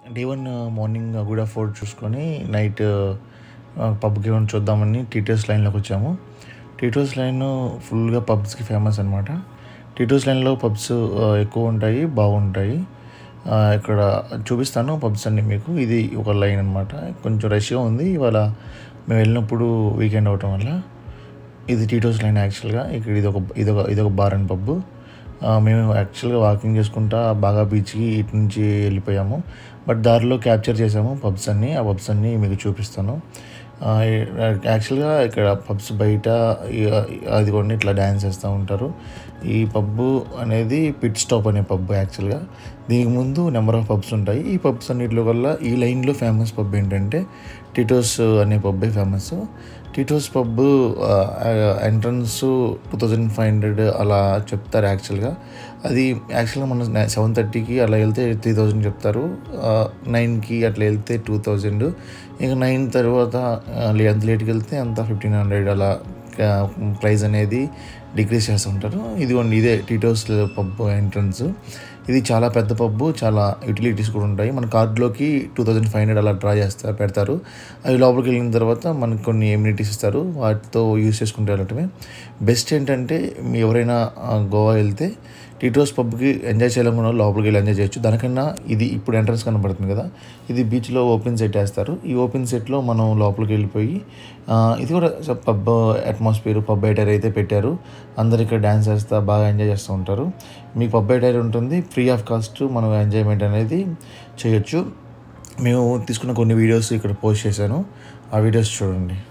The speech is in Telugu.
day one morning good off four చూసుకొని నైట్ పబ్కి ఏమైనా చూద్దామని టీటీఎస్ లైన్లోకి వచ్చాము టీటీఎస్ లైన్ ఫుల్గా పబ్స్కి ఫేమస్ అనమాట టీటీఎస్ లైన్లో పబ్స్ ఎక్కువ ఉంటాయి బాగుంటాయి ఆ, ఇక్కడ చూపిస్తాను పబ్స్ అన్ని మీకు ఇది ఒక లైన్ అనమాట కొంచెం రష్గా ఉంది ఇవాళ మేము వెళ్ళినప్పుడు వీకెండ్ అవటం వల్ల ఇది టీటోస్ లైన్ యాక్చువల్గా ఇక్కడ ఇది ఒక ఇది ఒక ఇది ఒక బార్ అండ్ పబ్ మేము యాక్చువల్గా వాకింగ్ చేసుకుంటా బాగా బీచ్కి ఇటు నుంచి వెళ్ళిపోయాము బట్ దారిలో క్యాప్చర్ చేసాము పబ్స్ అన్ని ఆ పబ్స్ అన్ని మీకు చూపిస్తాను ఆ, యాక్చువల్గా ఇక్కడ పబ్స్ బయట ఇ- అది కొన్ని ఇట్లా డ్యాన్స్ చేస్తూ ఉంటారు ఈ పబ్ అనేది పిట్ స్టాప్ అనే పబ్ యాక్చువల్గా దీనికి ముందు నెంబర్ ఆఫ్ పబ్స్ ఉంటాయి ఈ పబ్స్ అన్నింటిలో వల్ల ఈ లైన్లో ఫేమస్ పబ్ ఏంటంటే టిటోస్ అనే పబ్బే famous Titos pub entrance two thousand five hundred అలా చెప్తారు యాక్చువల్గా అది యాక్చువల్గా మన సెవెన్ థర్టీకి అలా వెళ్తే త్రీ థౌజండ్ చెప్తారు నైన్కి అట్లా వెళ్తే టూ థౌజండ్ ఇంకా నైన్ తర్వాత ఆ, లే- ఎంత లేట్కి వెళ్తే అంత ఫిఫ్టీన్ హండ్రెడ్ అలా ప్రైస్ అనేది డిక్రీస్ చేస్తూ ఉంటారు ఇదిగోండి ఇదే టీటోస్ పబ్ ఎంట్రన్స్ ఇది చాలా పెద్ద పబ్బు చాలా యూటిలిటీస్ కూడా ఉంటాయి మన కార్డులోకి టూ థౌజండ్ ఫైవ్ హండ్రెడ్ అలా డ్రా చేస్తారు పెడతారు అవి లోపలికి వెళ్ళిన తర్వాత మనకు కొన్ని ఎమ్యూనిటీస్ ఇస్తారు వాటితో యూస్ చేసుకుంటూ వెళ్ళటమే బెస్ట్ ఏంటంటే మీ ఎవరైనా ఆ, గోవా వెళ్తే టీటోస్ పబ్కి ఎంజాయ్ చేయాలనుకున్న వాళ్ళు లోపలికి వెళ్ళి ఎంజాయ్ చేయొచ్చు దానికన్నా ఇది ఇప్పుడు ఎంట్రన్స్ కనబడుతుంది కదా ఇది బీచ్లో ఓపెన్ సెట్ వేస్తారు ఈ ఓపెన్ సెట్లో మనం లోపలికి వెళ్ళిపోయి ఆ, ఇది కూడా పబ్ అట్మాస్ఫియర్ పబ్ ఎటైర్ అయితే పెట్టారు అందరు ఇక్కడ డ్యాన్స్ చేస్తా బాగా ఎంజాయ్ చేస్తూ ఉంటారు మీకు పబ్ ఎటైర్ ఉంటుంది ఫ్రీ ఆఫ్ కాస్ట్ మనం ఎంజాయ్మెంట్ అనేది చేయొచ్చు మేము తీసుకున్న కొన్ని వీడియోస్ ఇక్కడ పోస్ట్ చేశాను ఆ వీడియోస్ చూడండి